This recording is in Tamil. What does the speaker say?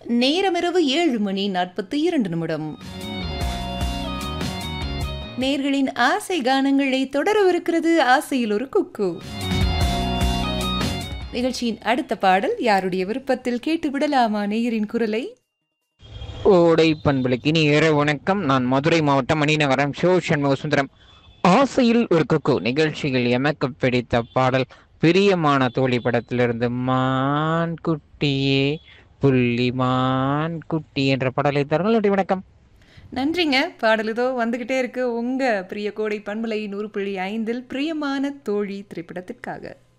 நேரமிரவு ஏழு மணி நாற்பத்தி இரண்டு நிமிடம் நேர்களின் ஆசை கானங்களை தொடரவிருக்கிறது ஆசையில் ஒரு குக்கு நிகழ்ச்சியின் அடுத்த பாடல் யாருடைய விருப்பத்தில் கேட்டு விடலாமா நேயரின் குரலை ஓடை பண்புலைக்கு இனி இரவு வணக்கம் நான் மதுரை மாவட்டம் மணிநகரம் ஷோ சண்முக சுந்தரம் ஆசையில் ஒரு குக்கு நிகழ்ச்சியில் எமக்கு பிடித்த பாடல் பிரியமான தோழி படத்திலிருந்து மான் குட்டியே புள்ளி மான் குட்டி என்ற பாடலை தருங்கள் வணக்கம் நன்றிங்க பாடல் இதோ வந்துகிட்டே இருக்கு உங்க பிரிய கோடை பண்பலை நூறு புள்ளி ஐந்தில் பிரியமான தோழி திரைப்படத்திற்காக